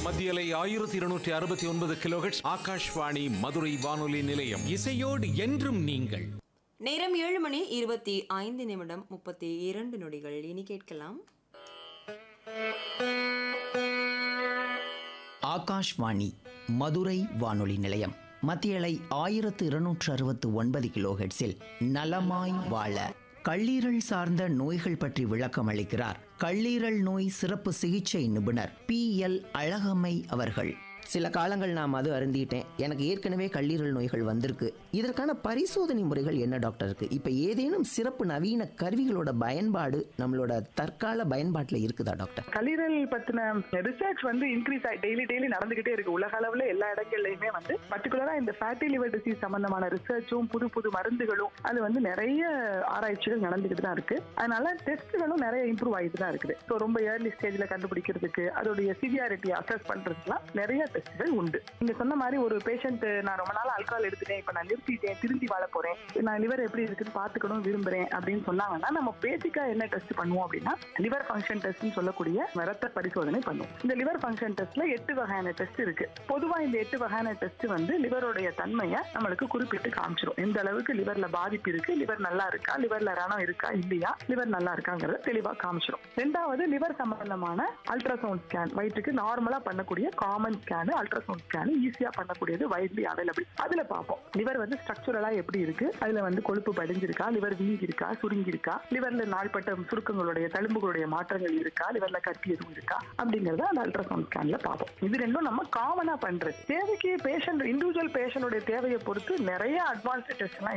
மத்தியலை ஆயிரத்தி இருநூற்றி அறுபத்தி ஒன்பது கிலோஹெட்ஸ் ஆகாஷ்வாணி மதுரை வானொலி நிலையம் இசையோடு என்றும் நீங்கள் நேரம் ஏழு மணி இருபத்தி ஐந்து நிமிடம் முப்பத்தி இரண்டு நொடிகள் இனி கேட்கலாம் ஆகாஷ்வாணி மதுரை வானொலி நிலையம் மத்தியலை ஆயிரத்து இருநூற்று அறுபத்து ஒன்பது கிலோஹெட்ஸில் நலமாய் வாழ கல்லீரல் சார்ந்த நோய்கள் பற்றி விளக்கம் அளிக்கிறார் கல்லீரல் நோய் சிறப்பு சிகிச்சை நிபுணர் பி எல் அழகம்மை அவர்கள் சில காலங்கள் நான் மது அருந்திட்டேன் எனக்கு ஏற்கனவே கல்லீரல் நோய்கள் வந்திருக்கு இதற்கான பரிசோதனை முறைகள் என்ன டாக்டர் இருக்கு இப்போ ஏதேனும் சிறப்பு நவீன கருவிகளோட பயன்பாடு நம்மளோட தற்கால பயன்பாட்டில் இருக்குதா டாக்டர் கல்லீரல் பத்தின ரிசர்ச் வந்து இன்க்ரீஸ் ஆகி டெய்லி டெய்லி நடந்துகிட்டே இருக்கு உலக அளவுல எல்லா இடங்கள்லயுமே வந்து பர்டிகுலரா இந்த ஃபேட்டி லிவர் டிசீஸ் சம்பந்தமான ரிசர்ச்சும் புது புது மருந்துகளும் அது வந்து நிறைய ஆராய்ச்சிகள் நடந்துகிட்டு தான் இருக்கு அதனால டெஸ்ட்களும் நிறைய இம்ப்ரூவ் ஆகிட்டு தான் இருக்குது ஸோ ரொம்ப ஏர்லி ஸ்டேஜ்ல கண்டுபிடிக்கிறதுக்கு அதோடைய சிவியாரிட்டி அசஸ் பண்றதுக்குலாம் நிறைய டெஸ்ட்கள் உண்டு நீங்க சொன்ன மாதிரி ஒரு பேஷண்ட் நான் ரொம்ப நாள் ஆல்கஹால் எடுத்துட்டேன் இப்ப நான் நிறுத்திட்டேன் திரும்பி வாழ போறேன் நான் லிவர் எப்படி இருக்குன்னு பாத்துக்கணும் விரும்புறேன் அப்படின்னு சொன்னாங்கன்னா நம்ம பேசிக்கா என்ன டெஸ்ட் பண்ணுவோம் அப்படின்னா லிவர் ஃபங்க்ஷன் டெஸ்ட்னு சொல்லக்கூடிய ரத்த பரிசோதனை பண்ணுவோம் இந்த லிவர் ஃபங்க்ஷன் டெஸ்ட்ல எட்டு வகையான டெஸ்ட் இருக்கு பொதுவா இந்த எட்டு வகையான டெஸ்ட் வந்து லிவரோடைய தன்மையை நம்மளுக்கு குறிப்பிட்டு காமிச்சிரும் எந்த அளவுக்கு லிவர்ல பாதிப்பு இருக்கு லிவர் நல்லா இருக்கா லிவர்ல ரணம் இருக்கா இல்லையா லிவர் நல்லா இருக்காங்கிறத தெளிவா காமிச்சிரும் ரெண்டாவது லிவர் சம்பந்தமான அல்ட்ராசவுண்ட் ஸ்கேன் வயிற்றுக்கு நார்மலா பண்ணக்கூடிய காமன் ஸ்கேன் அல்ட்ராசவுண்ட் ஸ்கேன் ஈஸியா பண்ணக்கூடியது வைட்லி அவைலபிள் அதுல பார்ப்போம் லிவர் வந்து ஸ்ட்ரக்சரலா எப்படி இருக்கு அதுல வந்து கொழுப்பு படிஞ்சிருக்கா லிவர் வீங்கி இருக்கா சுருங்கி இருக்கா லிவர்ல நாள்பட்ட சுருக்கங்களுடைய தழும்புகளுடைய மாற்றங்கள் இருக்கா லிவர்ல கட்டி எதுவும் இருக்கா அப்படிங்கறத அந்த அல்ட்ராசவுண்ட் ஸ்கேன்ல பார்ப்போம் இது ரெண்டும் நம்ம காமனா பண்றது தேவைக்கு பேஷண்ட் இண்டிவிஜுவல் பேஷண்டோட தேவையை பொறுத்து நிறைய அட்வான்ஸ்டு டெஸ்ட் எல்லாம்